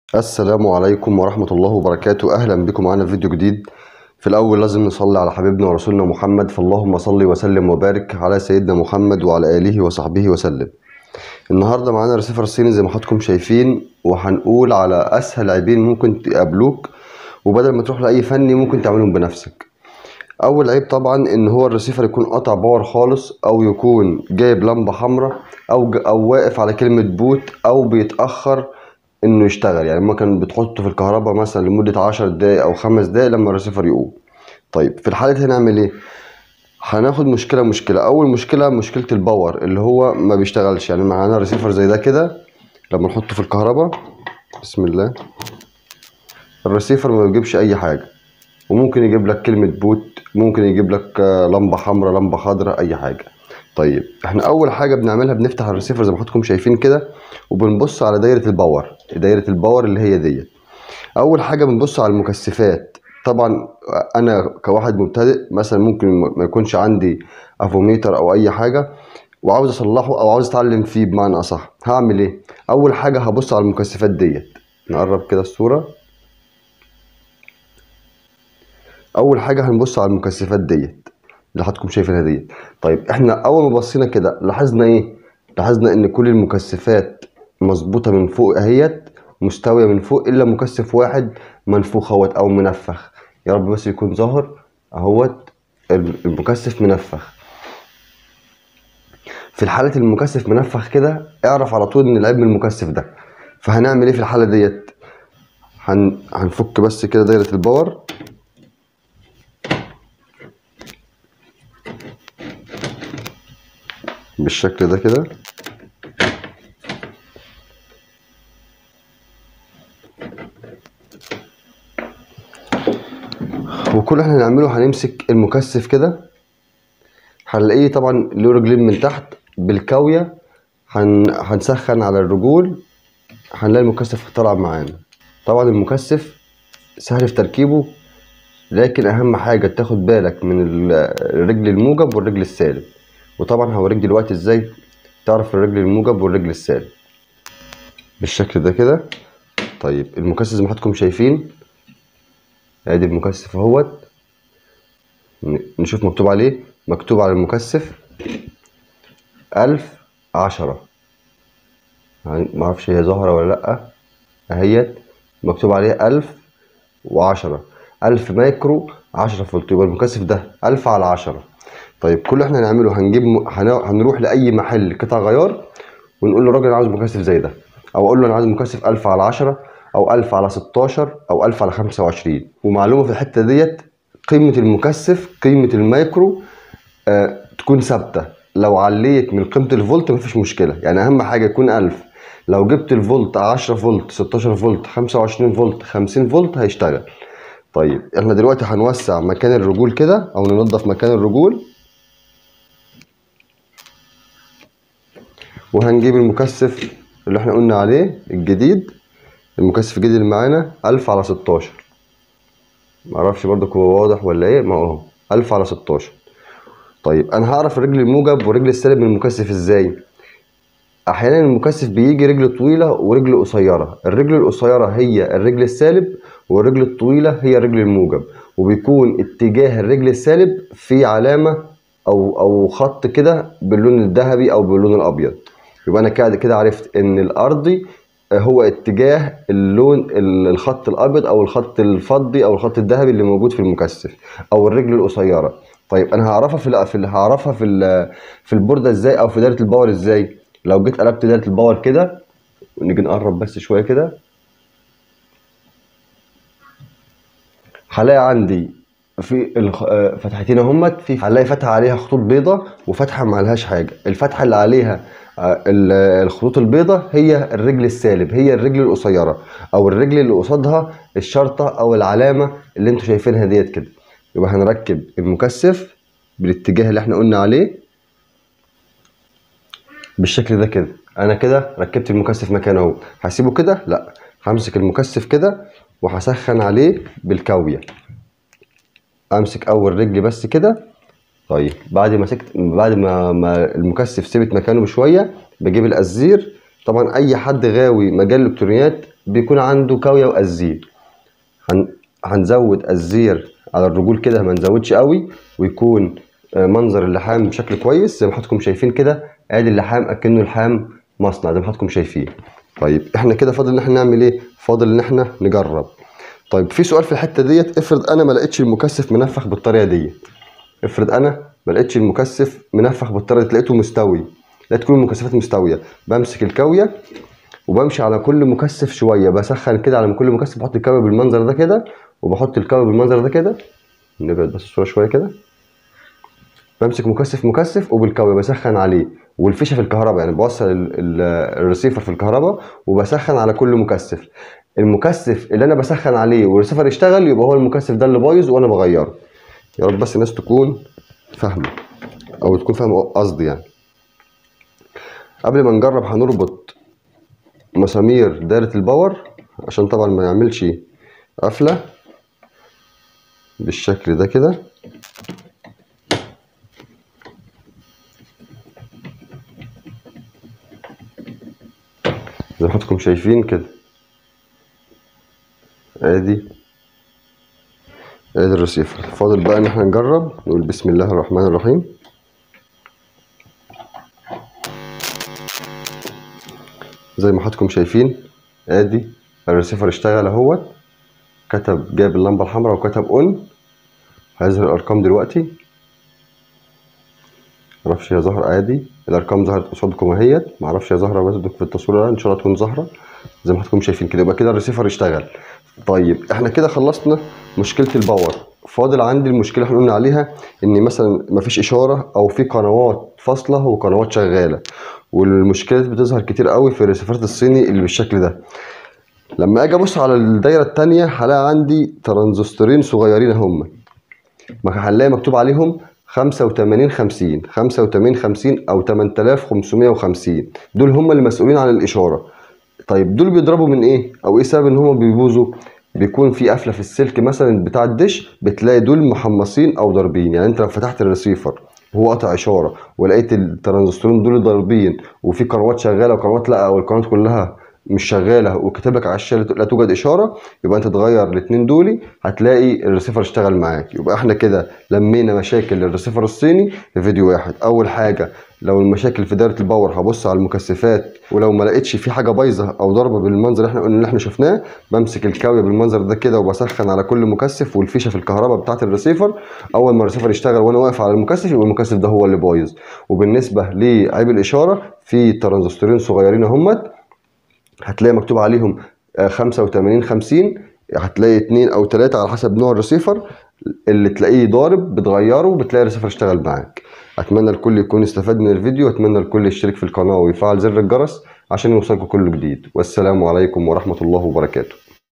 السلام عليكم ورحمة الله وبركاته أهلا بكم معنا في فيديو جديد في الأول لازم نصلي على حبيبنا ورسولنا محمد فاللهم صل وسلم وبارك على سيدنا محمد وعلى آله وصحبه وسلم النهاردة معانا رسيفر الصيني زي ما حضراتكم شايفين وهنقول على أسهل عيبين ممكن تقابلوك وبدل ما تروح لأي فني ممكن تعملهم بنفسك أول عيب طبعا إن هو الرسيفر يكون قطع باور خالص أو يكون جايب لمبة حمراء أو أو واقف على كلمة بوت أو بيتأخر انه يشتغل يعني ممكن بتحطه في الكهرباء مثلا لمده 10 دقايق او 5 دقايق لما الرسيفر يقوم طيب في الحاله دي هنعمل ايه هناخد مشكله مشكله اول مشكله مشكله الباور اللي هو ما بيشتغلش يعني معانا رسيفر زي ده كده لما نحطه في الكهرباء بسم الله الرسيفر ما بيجيبش اي حاجه وممكن يجيب لك كلمه بوت ممكن يجيب لك آه، لمبه حمراء لمبه خضراء اي حاجه طيب احنا اول حاجه بنعملها بنفتح الريسيفر زي ما حضراتكم شايفين كده وبنبص على دايره الباور دايره الباور اللي هي ديت اول حاجه بنبص على المكثفات طبعا انا كواحد مبتدئ مثلا ممكن ما يكونش عندي افوميتر او اي حاجه وعاوز اصلحه او عاوز اتعلم فيه بمعنى اصح هعمل ايه اول حاجه هبص على المكثفات ديت نقرب كده الصوره اول حاجه هنبص على المكثفات ديت اللي حضراتكم شايفينها ديت طيب احنا اول ما بصينا كده لاحظنا ايه لاحظنا ان كل المكثفات مظبوطه من فوق اهيت مستويه من فوق الا مكثف واحد منفوخ اهوت او منفخ يا رب بس يكون ظاهر اهوت المكثف منفخ في الحالة المكثف منفخ كده اعرف على طول ان العيب من المكثف ده فهنعمل ايه في الحالة ديت هن... هنفك بس كده دايرة الباور بالشكل ده كده وكل اللي احنا هنعمله هنمسك المكثف كده هنلاقيه طبعا له رجلين من تحت بالكاوية هن... هنسخن على الرجول هنلاقي المكثف طالع معانا طبعا المكثف سهل في تركيبه لكن اهم حاجة تاخد بالك من ال- الرجل الموجب والرجل السالب وطبعا هوريك دلوقتي ازاي تعرف الرجل الموجب والرجل السالب بالشكل ده كده طيب المكثف زي ما حضراتكم شايفين ادي المكثف اهوت ن- نشوف مكتوب عليه مكتوب على المكثف ألف عشرة يعني معرفش هي ظاهرة ولا لأ اهيت مكتوب عليه ألف وعشرة ألف مايكرو عشرة فولت يبقى المكثف ده ألف على عشرة طيب كل اللي احنا هنعمله هنجيب م... هن... هنروح لأي محل قطع غيار ونقول له راجل أنا عاوز مكثف زي ده أو أقول له أنا عاوز مكثف ألف على عشرة أو ألف على ستاشر أو ألف على خمسة وعشرين ومعلومة في الحتة ديت قيمة المكثف قيمة المايكرو آه تكون ثابتة لو عليت من قيمة الفولت مفيش مشكلة يعني أهم حاجة يكون ألف لو جبت الفولت 10 فولت 16 فولت 25 فولت 50 فولت هيشتغل طيب احنا دلوقتي هنوسع مكان الرجول كده او ننظف مكان الرجول وهنجيب المكثف اللي احنا قلنا عليه الجديد المكثف الجديد اللي معانا 1000 على 16 معرفش برضك هو واضح ولا ايه ما هو 1000 على 16 طيب انا هعرف الرجل الموجب والرجل السالب من المكثف ازاي احيانا المكثف بيجي رجل طويله ورجل قصيره الرجل القصيره هي الرجل السالب والرجل الطويله هي الرجل الموجب وبيكون اتجاه الرجل السالب في علامه او او خط كده باللون الذهبي او باللون الابيض يبقى انا كده كده عرفت ان الارضي هو اتجاه اللون ال- الخط الابيض او الخط الفضي او الخط الذهبي اللي موجود في المكثف او الرجل القصيره طيب انا هعرفها في ال- في ال- هعرفها في ال- في البورده ازاي او في دايره الباور ازاي لو جيت قلبت دايره الباور كده ونيجي نقرب بس شويه كده هلاقي عندي في الخ- آه، فتحتين اهمت في هلاقي فتحه عليها خطوط بيضة وفتحه ما عليهاش حاجه الفتحه اللي عليها آه، ال- الخطوط البيضة هي الرجل السالب هي الرجل القصيره او الرجل اللي قصادها الشرطه او العلامه اللي انتوا شايفينها ديت كده يبقى هنركب المكثف بالاتجاه اللي احنا قلنا عليه بالشكل ده كده انا كده ركبت المكثف مكانه اهو هسيبه كده لا همسك المكثف كده وهسخن عليه بالكاويه امسك اول رجل بس كده طيب بعد ما مسكت بعد ما, ما المكثف ثبت مكانه بشويه بجيب الازير طبعا اي حد غاوي مجال الالكترونيات بيكون عنده كاويه وازير هن... هنزود الزير على الرجول كده ما نزودش قوي ويكون آه، منظر اللحام بشكل كويس زي ما حضراتكم شايفين كده ادي اللحام اكنه لحام مصنع زي ما حضراتكم شايفين طيب احنا كده فاضل ان احنا نعمل ايه فاضل ان احنا نجرب طيب في سؤال في الحته ديت افرض انا ما لقيتش المكثف منفخ بالطريقه ديت افرض انا ما لقيتش المكثف منفخ بالطريقه دي لقيته مستوي لقيت كل المكثفات مستويه بمسك الكاويه وبمشي على كل مكثف شويه بسخن كده على كل مكثف بحط الكاويه بالمنظر ده كده وبحط الكاويه بالمنظر ده كده نبعد بس الصوره شويه كده بمسك مكثف مكثف وبالكاويه بسخن عليه والفيشه في الكهرباء يعني بوصل ال- ال- الريسيفر في الكهرباء وبسخن على كل مكثف المكثف اللي انا بسخن عليه والريسيفر يشتغل يبقى هو المكثف ده اللي بايظ وانا بغيره يا رب بس الناس تكون فاهمه او تكون فاهمه قصدي يعني قبل ما نجرب هنربط مسامير دايرة الباور عشان طبعا ما يعملش قفلة بالشكل ده كده زي ما حضراتكم شايفين كده ادي ادي الريسيفر فاضل بقى ان احنا نجرب نقول بسم الله الرحمن الرحيم زي ما حضراتكم شايفين ادي الريسيفر اشتغل اهوت كتب جاب اللمبه الحمراء وكتب اون هيظهر الارقام دلوقتي معرفش هي ظاهرة عادي الارقام ظهرت قصادكم اهيت معرفش هي ظاهرة بس في التصوير ان شاء الله تكون ظاهرة زي ما حضراتكم شايفين كده يبقى كده الريسيفر اشتغل طيب احنا كده خلصنا مشكلة الباور فاضل عندي المشكلة احنا قلنا عليها ان مثلا مفيش اشارة او في قنوات فاصلة وقنوات شغالة والمشكلة دي بتظهر كتير قوي في الريسيفرات الصيني اللي بالشكل ده لما اجي ابص على الدايرة التانية هلاقي عندي ترانزستورين صغيرين هم ما هنلاقي مكتوب عليهم 85 50 85 50 او 8550 دول هم اللي مسؤولين عن الاشاره طيب دول بيضربوا من ايه او ايه سبب ان هم بيبوظوا بيكون في قفله في السلك مثلا بتاع الدش بتلاقي دول محمصين او ضاربين يعني انت لو فتحت الريسيفر وهو قطع اشاره ولقيت الترانزستورين دول ضاربين وفي قنوات شغاله وقنوات لا او القنوات كلها مش شغاله وكتب لك على الشاشه لا توجد اشاره يبقى انت تغير الاثنين دول هتلاقي الريسيفر اشتغل معاك يبقى احنا كده لمينا مشاكل الريسيفر الصيني في فيديو واحد اول حاجه لو المشاكل في دايره الباور هبص على المكثفات ولو ما لقيتش في حاجه بايظه او ضربه بالمنظر اللي احنا قلنا اللي احنا شفناه بمسك الكاويه بالمنظر ده كده وبسخن على كل مكثف والفيشه في الكهرباء بتاعه الريسيفر اول ما الريسيفر يشتغل وانا واقف على المكثف يبقى المكثف ده هو اللي بايظ وبالنسبه لعيب الاشاره في ترانزستورين صغيرين اهمت هتلاقي مكتوب عليهم آه، 85 50 هتلاقي اتنين او تلاتة على حسب نوع الريسيفر اللي تلاقيه ضارب بتغيره بتلاقي الريسيفر اشتغل معاك اتمنى الكل يكون استفاد من الفيديو اتمنى الكل يشترك في القناة ويفعل زر الجرس عشان يوصلكم كل جديد والسلام عليكم ورحمة الله وبركاته